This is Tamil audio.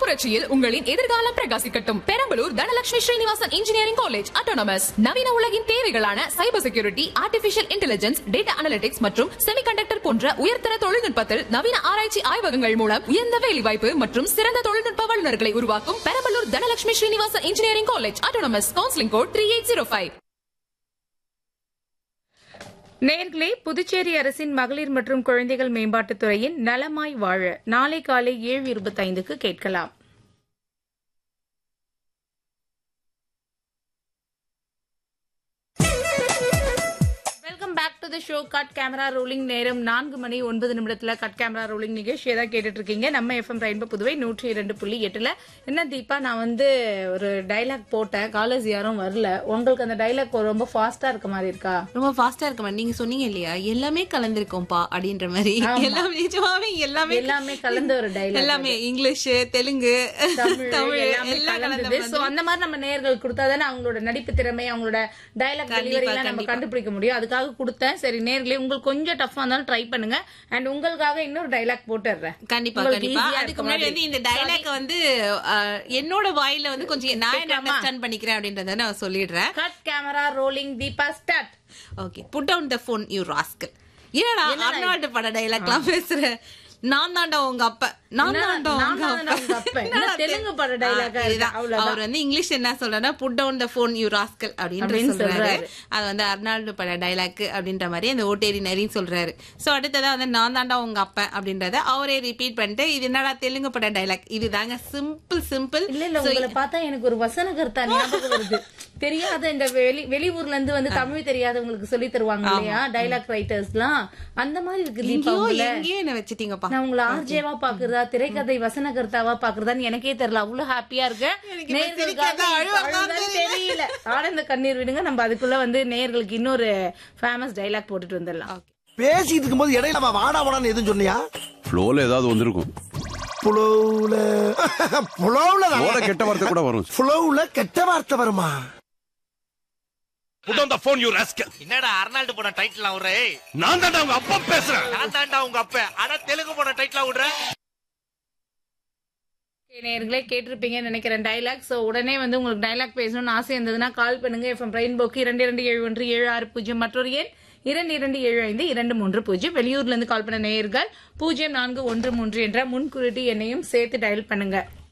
புரட்சியில் உங்களின் எதிர்காலம் பிரகாசிக்கட்டும் Perambalur Dhanalakshmi Srinivasan engineering college autonomous நவீன உலகின் தேவைகளான cyber security artificial intelligence data analytics மற்றும் செமிகண்டக்டர் போன்ற உயர்தர தொழில்நுட்பத்தில் நவீன ஆராய்ச்சி ஆய்வகங்கள் மூலம் உயர்ந்த வேலைவாய்ப்பு மற்றும் சிறந்த தொழில்நுட்ப வல்லுநர்களை உருவாக்கும் Perambalur Dhanalakshmi Srinivasan engineering college autonomous counselling code three eight zero five நேர்களே புதுச்சேரி அரசின் மகளிர் மற்றும் குழந்தைகள் மேம்பாட்டுத் துறையின் நலமாய் வாழ நாளை காலை ஏழு இருபத்தைந்துக்கு கேட்கலாம் welcome back to the show cut camera rolling நேரம் நான்கு மணி ஒன்பது நிமிடத்துல கட் கேமரா ரோலிங் நிகழ்ச்சியை தான் கேட்டுட்டு இருக்கீங்க நம்ம எஃப்எம் ரெயின்போ புதுவை நூற்றி இரண்டு புள்ளி எட்டுல என்ன தீபா நான் வந்து ஒரு டைலாக் போட்டேன் காலேஜ் யாரும் வரல உங்களுக்கு அந்த டைலாக் ரொம்ப ஃபாஸ்டா இருக்க மாதிரி இருக்கா ரொம்ப ஃபாஸ்டா இருக்க மாதிரி நீங்க சொன்னீங்க இல்லையா எல்லாமே கலந்திருக்கோம்ப்பா அப்படின்ற மாதிரி எல்லாமே நிஜமாவே எல்லாமே எல்லாமே கலந்த ஒரு டைலாக் எல்லாமே இங்கிலீஷ் தெலுங்கு தமிழ் எல்லாமே எல்லாம் கலந்த கலந்தது சோ அந்த மாதிரி நம்ம நேயர்கள் கொடுத்தாதானே அவங்களோட நடிப்பு திறமை அவங்களோட டைலாக் டெலிவரி எல்லாம் நம்ம கண்டுபிடிக்க முடியும் அதுக்காக கொடுத்தேன் சரி நேர்களே உங்களுக்கு கொஞ்சம் டஃபா இருந்தாலும் ட்ரை பண்ணுங்க அண்ட் உங்களுக்காக இன்னொரு டைலாக் போட்டுடுறேன் கண்டிப்பா உங்களுக்கு கண்டிப்பா easy-ஆ அதுக்கு இருக்க முன்னாடி மாதிரி. வந்து இந்த டைலாக் வந்து அஹ், என்னோட வாயில வந்து கொஞ்சம் நான் என்ன அண்டர்ஸ்டாண்ட் பண்ணிக்கிறேன் அப்படின்றத நான் சொல்லிடுறேன் cut camera rolling Deepa start okay put down the phone you rascal என்னடா அர்னால்டு பட டைலாக்லாம் பேசுற நான் தாண்டா உங்க அப்ப நான் தாண்டா நான் உங்க தாண்டா உங்க அப்ப. அப்ப என்ன தெலுங்கு பட dialogue ஆ இருக்கு, இதுதான். அவ்வளவுதான். அவர் வந்து இங்கிலீஷ் என்ன சொல்றாருன்னா put down the phone you rascal அப்படின்னு அப்படின்னு சொல்றாரு சொல்றாரு. அது வந்து அர்னால்டு பட டைலாக் அப்படின்ற மாதிரி அந்த ஓட்டேரி நரின்னு சொல்றாரு சோ அடுத்ததா வந்து நான் தாண்டா உங்க அப்ப அப்படின்றத அவரே ரிப்பீட் பண்ணிட்டு இது என்னடா தெலுங்கு பட டைலாக் இதுதாங்க சிம்பிள் சிம்பிள் இல்ல இல்ல உங்களை பார்த்தா எனக்கு ஒரு வசன கருத்தா ஞாபகம் வருது தெரியாத இந்த வெளி வெளியூர்ல இருந்து வந்து தமிழ் தெரியாதவங்களுக்கு சொல்லி தருவாங்க இல்லையா டைலாக் ரைட்டர்ஸ்லாம் அந்த மாதிரி இருக்கு தீபா எங்கேயோ உங்களை எங்கேயோ என்ன வச்சிட்டீங்கப்பா நான் உங்களை ஆர்ஜேவா பாக்குறதா திரைக்கதை வசன கருத்தாவா பாக்குறதான்னு எனக்கே தெரியல அவ்வளவு ஹாப்பியா இருக்கு எனக்கு இப்ப நேயர்களுக்காக சிரிக்காதா, இப்ப அழுவாதான் அழுதான்னு தெரியல ஆனந்த கண்ணீர் விடுங்க நம்ம அதுக்குள்ள வந்து நேயர்களுக்கு இன்னொரு ஃபேமஸ் டைலாக் போட்டுட்டு வந்துடலாம் பேசிட்டு இருக்கும்போது இடையில அவன் வாடா வாடான்னு எதுவும் சொன்னியா ஃப்ளோல ஏதாவது வந்திருக்கும் புலவுல புலவுல ஓட கெட்ட வார்த்தை கூட வரும் புலவுல கெட்ட வார்த்தை வருமா put on the phone you rascal என்னடா அர்னால்டு போன டைட்டில் அவரு நான் தான் உங்க அப்பா பேசுறேன் நான் தாண்டா உங்க அப்ப ஆனா தெலுங்கு போன டைட்டில் விடுற நேர்களே கேட்டிருப்பீங்கன்னு நினைக்கிறேன் டைலாக் சோ உடனே வந்து உங்களுக்கு டைலாக் பேசணும்னு ஆசை இருந்ததுன்னா கால் பண்ணுங்க எஃப்எம் ரெயின்போக்கு இரண்டு இரண்டு ஏழு ஒன்று ஏழு ஆறு பூஜ்ஜியம் மற்றொரு எண் இரண்டு இரண்டு ஏழு ஐந்து இரண்டு மூன்று பூஜ்ஜியம் வெளியூர்ல இருந்து கால் பண்ண நேயர்கள் பூஜ்ஜியம் நான்கு ஒன்று மூன்று என்ற முன்குறிட்டு எண்ணையும் சேர்த்து டயல் பண்ணுங்க